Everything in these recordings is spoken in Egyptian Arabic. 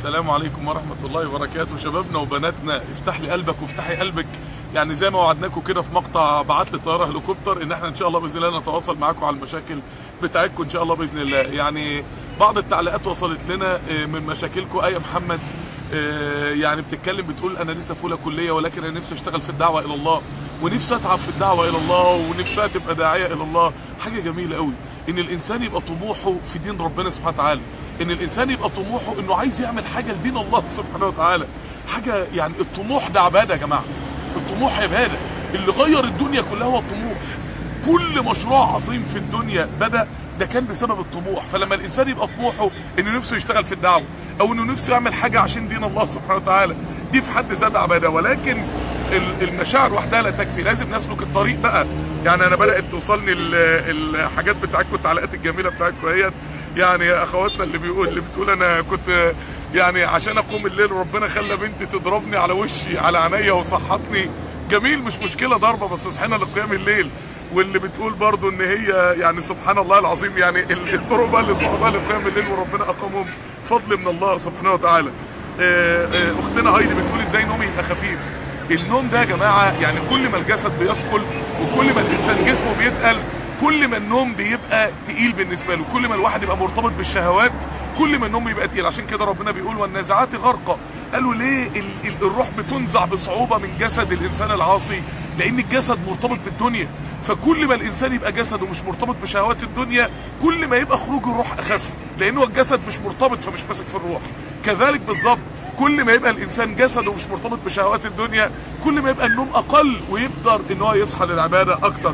السلام عليكم ورحمة الله وبركاته شبابنا وبناتنا افتح لي قلبك وافتحي قلبك يعني زي ما وعدناكم كده في مقطع بعت لي طياره هليكوبتر ان احنا ان شاء الله باذن الله نتواصل معاكم على المشاكل بتاعتكم ان شاء الله باذن الله يعني بعض التعليقات وصلت لنا من مشاكلكم ايه محمد يعني بتتكلم بتقول انا لسه في اولى كليه ولكن انا نفسي اشتغل في الدعوه الى الله ونفسي اتعب في الدعوه الى الله ونفسها تبقى داعيه الى الله حاجه جميله قوي ان الانسان يبقى طموحه في دين ربنا سبحانه وتعالى ان الانسان يبقى طموحه انه عايز يعمل حاجه لدين الله سبحانه وتعالى حاجه يعني الطموح ده عباده يا جماعه الطموح عباده اللي غير الدنيا كلها هو الطموح كل مشروع عظيم في الدنيا بدا ده كان بسبب الطموح فلما الانسان يبقى طموحه انه نفسه يشتغل في الدعوه او انه نفسه يعمل حاجه عشان دين الله سبحانه وتعالى دي في حد ذاتها عباده ولكن المشاعر وحدها لا تكفي لازم نسلك الطريق بقى يعني انا بدات توصلني الحاجات بتاعتكم التعليقات الجميله بتاعتكم اهيت يعني اخواتنا اللي بيقول اللي بتقول انا كنت يعني عشان اقوم الليل ربنا خلى بنتي تضربني على وشي على عينيا وصحتني جميل مش مشكله ضربه بس صحينا لقيام الليل واللي بتقول برضو ان هي يعني سبحان الله العظيم يعني الطرق بقى اللي صعبها لقيام الليل وربنا اقامهم فضل من الله سبحانه وتعالى اختنا هايدي بتقول ازاي نومي يبقى خفيف النوم ده يا جماعه يعني كل ما الجسد بيثقل وكل ما الانسان جسمه بيتقل كل ما النوم بيبقى تقيل بالنسبه له كل ما الواحد يبقى مرتبط بالشهوات كل ما النوم يبقى تقيل عشان كده ربنا بيقول والنازعات غرقا قالوا ليه ال ال الروح بتنزع بصعوبه من جسد الانسان العاصي لان الجسد مرتبط بالدنيا فكل ما الانسان يبقى جسده مش مرتبط بشهوات الدنيا كل ما يبقى خروج الروح اخف لانه الجسد مش مرتبط فمش ماسك في الروح كذلك بالظبط كل ما يبقى الانسان جسده مش مرتبط بشهوات الدنيا كل ما يبقى النوم اقل ويقدر ان هو يصحى للعباده اكتر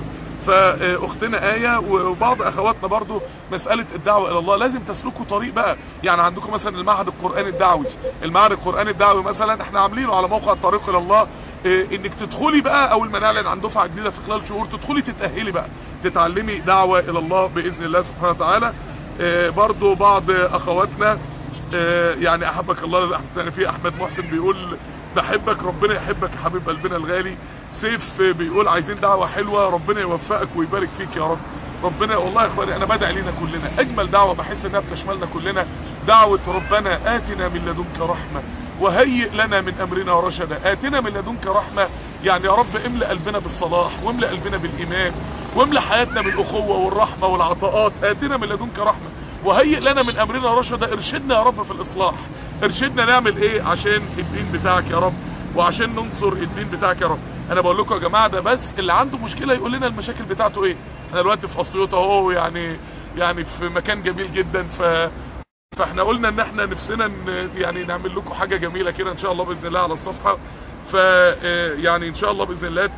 فاختنا آية وبعض اخواتنا برضو مسألة الدعوة الى الله لازم تسلكوا طريق بقى يعني عندكم مثلا المعهد القرآني الدعوي المعهد القرآني الدعوي مثلا احنا عاملينه على موقع الطريق الى الله اه انك تدخلي بقى اول ما نعلن عن دفعة جديدة في خلال شهور تدخلي تتأهلي بقى تتعلمي دعوة الى الله باذن الله سبحانه وتعالى اه برضو بعض اخواتنا اه يعني احبك الله في احمد محسن بيقول بحبك ربنا يحبك يا حبيب قلبنا الغالي سيف بيقول عايزين دعوة حلوة ربنا يوفقك ويبارك فيك يا رب ربنا والله يا اخواني انا بدعي لينا كلنا اجمل دعوة بحس انها بتشملنا كلنا دعوة ربنا اتنا من لدنك رحمة وهيئ لنا من امرنا رشدا اتنا من لدنك رحمة يعني يا رب املأ قلبنا بالصلاح واملأ قلبنا بالايمان واملأ حياتنا بالاخوة والرحمة والعطاءات اتنا من لدنك رحمة وهيئ لنا من امرنا رشدا ارشدنا يا رب في الاصلاح ارشدنا نعمل ايه عشان الدين بتاعك يا رب وعشان ننصر الدين بتاعك يا رب انا بقول لكم يا جماعه ده بس اللي عنده مشكله يقول لنا المشاكل بتاعته ايه احنا دلوقتي في اسيوط اهو يعني يعني في مكان جميل جدا ف فاحنا قلنا ان احنا نفسنا يعني نعمل لكم حاجه جميله كده ان شاء الله باذن الله على الصفحه ف يعني ان شاء الله باذن الله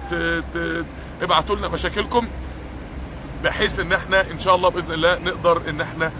ابعتوا لنا مشاكلكم بحيث ان احنا ان شاء الله باذن الله نقدر ان احنا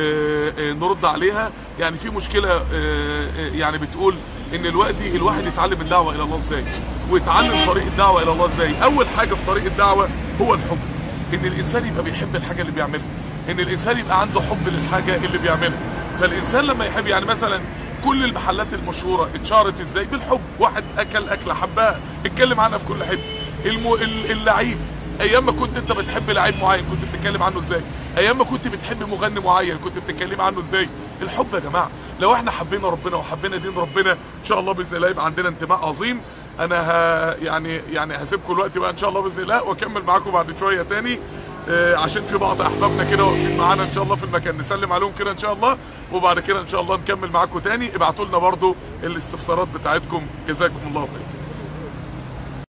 نرد عليها يعني في مشكلة يعني بتقول ان الوقت الواحد يتعلم الدعوة الى الله ازاي ويتعلم طريق الدعوة الى الله ازاي اول حاجة في طريق الدعوة هو الحب ان الانسان يبقى بيحب الحاجة اللي بيعملها ان الانسان يبقى عنده حب للحاجة اللي بيعملها فالانسان لما يحب يعني مثلا كل المحلات المشهورة اتشهرت ازاي بالحب واحد اكل اكلة حبها اتكلم عنها في كل حته المو... اللعيب ايام ما كنت انت بتحب لعيب معين كنت بتتكلم عنه ازاي ايام ما كنت بتحب مغني معين كنت بتتكلم عنه ازاي الحب يا جماعه لو احنا حبينا ربنا وحبينا دين ربنا ان شاء الله باذن الله يبقى عندنا انتماء عظيم انا ها يعني يعني هسيبكم الوقت بقى ان شاء الله باذن الله واكمل معاكم بعد شويه تاني آه عشان في بعض احبابنا كده واقفين معانا ان شاء الله في المكان نسلم عليهم كده ان شاء الله وبعد كده ان شاء الله نكمل معاكم تاني ابعتوا لنا برضو الاستفسارات بتاعتكم جزاكم الله خير